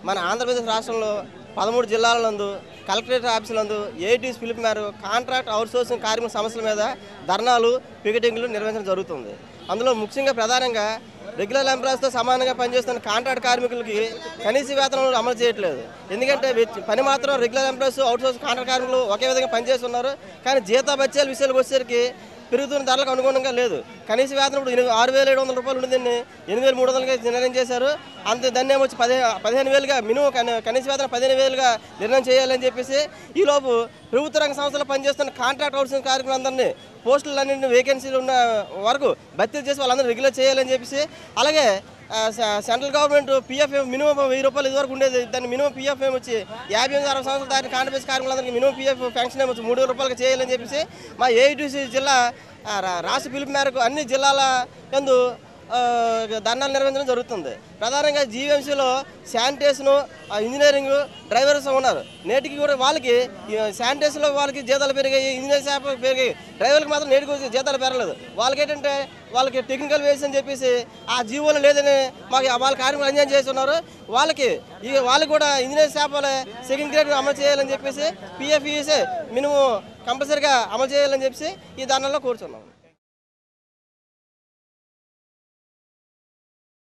మన ఆంధ్రప్రదేశ్ రాష్ట్రంలో పదమూడు జిల్లాల నందు కలెక్టరేట్ ఆఫీసుల నందు ఏటీస్ పిలుపు మేరకు కాంట్రాక్ట్ అవుట్సోర్సింగ్ కార్మిక సమస్యల మీద ధర్నాలు పికెటింగ్లు నిర్వహించడం జరుగుతుంది అందులో ముఖ్యంగా ప్రధానంగా రెగ్యులర్ ఎంప్లాయీస్తో సమానంగా పనిచేస్తున్న కాంట్రాక్ట్ కార్మికులకి కనీస వేతనం అమలు చేయట్లేదు ఎందుకంటే వెచ్- పని మాత్రం రెగ్యులర్ ఎంప్లాయీస్ అవుట్సోర్స్ కాంట్రాక్ట్ కార్మికులు ఒకే విధంగా పనిచేస్తున్నారు కానీ జీతా బత్యాల విషయాలకు వచ్చేసరికి పెరుగుతున్న ధరలకు అనుగుణంగా లేదు కనీస వేతనం ఇప్పుడు ఎనిమిది ఆరు వేల ఏడు వందల రూపాయలు ఉండేదాన్ని ఎనిమిది వేల మూడు వందలకి నిర్ణయం చేశారు అంతే దాన్ని ఏమొచ్చి పదిహే పదిహేను వేలుగా మినిమం కని- కనీస వేతనం పదిహేను వేలుగా నిర్ణయం చేయాలని చెప్పేసి ఈలోపు ప్రభుత్వ రంగ సంస్థలో పనిచేస్తున్న కాంట్రాక్ట్ అవుట్సోర్సింగ్ కార్మికులందరినీ పోస్టులన్నింటినీ వేకెన్సీలు ఉన్న వరకు భర్తీ చేసి వాళ్ళందరూ రెగ్యులర్ చేయాలని చెప్పేసి అలాగే ఆ, స- సెంట్రల్ గవర్నమెంట్ పిఎఫ్ఎం మినిమం వెయ్యి రూపాయలు ఇదివరకు ఉండేది దాన్ని మినిమం పిఎఫ్ఎం వచ్చి యాభై ఎనిమిది అరవై సంవత్సరాల దాటి కాంట్రాక్ట్ కార్మికులందరికీ మినిమం పిఎఫ్ పెన్షన్ వచ్చి మూడు వేల రూపాయలకి చేయాలని చెప్పేసి మా ఏఐటీసీ జిల్లా ఆ, రా- రాష్ట్ర పిలుపు మేరకు అన్ని జిల్లాల యందు ఆ, ధర్నాలు నిర్వహించడం జరుగుతుంది ప్రధానంగా జీవీఎంసీలో శానిటేషను ఆ, ఇంజనీరింగ్ డ్రైవర్స్ ఉన్నారు నేటికి కూడా వాళ్ళకి ఈ శానిటేషన్లో వాళ్ళకి జీతాలు పెరిగాయి ఇంజనీర్ శాఖ పెరిగాయి డ్రైవర్లకు మాత్రం నేటికి వచ్చి జీతాలు పెరగలేదు వాళ్ళకి ఏంటంటే వాళ్ళకి టెక్నికల్ వేసి అని చెప్పేసి ఆ జీవోలు లేదని మాకు వాళ్ళ కార్మికులు అన్యాయం చేస్తున్నారు వాళ్ళకి ఈ వాళ్ళకి కూడా ఇంజనీర్ శాఖలే సెకండ్ గ్రేడ్ అమలు చేయాలని చెప్పేసి పిఎఫ్ఈసే మినిమం కంపల్సరీగా అమలు చేయాలని చెప్పేసి ఈ ధర్నాలో కూర్చున్నాం